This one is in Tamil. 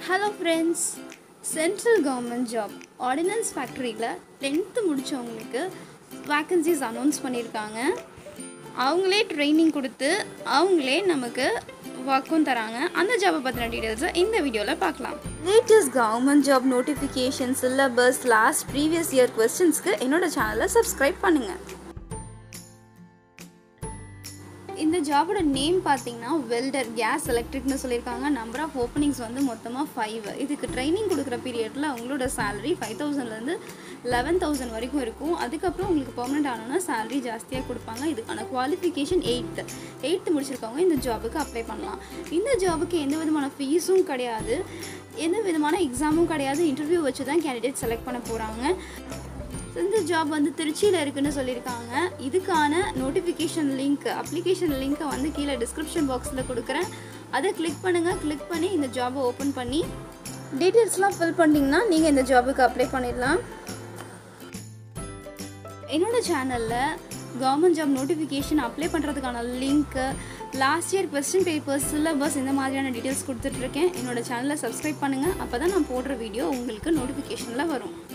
hello friends central government job ordinance ஃபேக்ட்ரியில் டென்த்து முடித்தவங்களுக்கு வேக்கன்சிஸ் அனௌன்ஸ் பண்ணியிருக்காங்க அவங்களே ட்ரைனிங் கொடுத்து அவங்களே நமக்கு ஒர்க்கும் தராங்க அந்த ஜாபை பற்றின டீட்டெயில்ஸை இந்த வீடியோவில் பார்க்கலாம் latest government job notification syllabus last previous year கொஸ்டின்ஸ்க்கு என்னோட சேனலை சப்ஸ்கிரைப் பண்ணுங்கள் இந்த ஜாபோட நேம் பார்த்தீங்கன்னா வெல்டர் கேஸ் எலக்ட்ரிக்னு சொல்லியிருக்காங்க நம்பர் ஆஃப் ஓப்பனிங்ஸ் வந்து மொத்தமாக ஃபைவ் இதுக்கு ட்ரைனிங் கொடுக்குற பீரியடில் அவங்களோட சேலரி ஃபைவ் தௌசண்ட்லேருந்து லெவன் தௌசண்ட் வரைக்கும் இருக்கும் அதுக்கப்புறம் உங்களுக்கு பெர்மனெண்ட் ஆனோன்னா சேலரி ஜாஸ்தியாக கொடுப்பாங்க இதுக்கான குவாலிஃபிகேஷன் எயித்து எயித்து முடிச்சிருக்கவங்க இந்த ஜாபுக்கு அப்ளை பண்ணலாம் இந்த ஜாபுக்கு எந்த விதமான ஃபீஸும் கிடையாது எந்த விதமான எக்ஸாமும் கிடையாது இன்டர்வியூ வச்சு தான் கேண்டிடேட் செலக்ட் பண்ண போகிறாங்க இந்த ஜாப் வந்து திருச்சியில் இருக்குன்னு சொல்லியிருக்காங்க இதுக்கான நோட்டிஃபிகேஷன் லிங்க் அப்ளிகேஷன் லிங்க்கை வந்து கீழே டிஸ்கிரிப்ஷன் பாக்ஸில் கொடுக்குறேன் அதை கிளிக் பண்ணுங்கள் கிளிக் பண்ணி இந்த ஜாபை ஓப்பன் பண்ணி டீட்டெயில்ஸ்லாம் ஃபில் பண்ணிங்கன்னா நீங்கள் இந்த ஜாபுக்கு அப்ளை பண்ணிடலாம் என்னோட சேனலில் கவர்மெண்ட் ஜாப் நோட்டிஃபிகேஷன் அப்ளை பண்ணுறதுக்கான லிங்க்கு last year question papers syllabus இந்த மாதிரியான டீட்டெயில்ஸ் கொடுத்துட்ருக்கேன் என்னோட சேனலை சப்ஸ்கிரைப் பண்ணுங்கள் அப்போ தான் நான் போடுற வீடியோ உங்களுக்கு நோட்டிஃபிகேஷனில் வரும்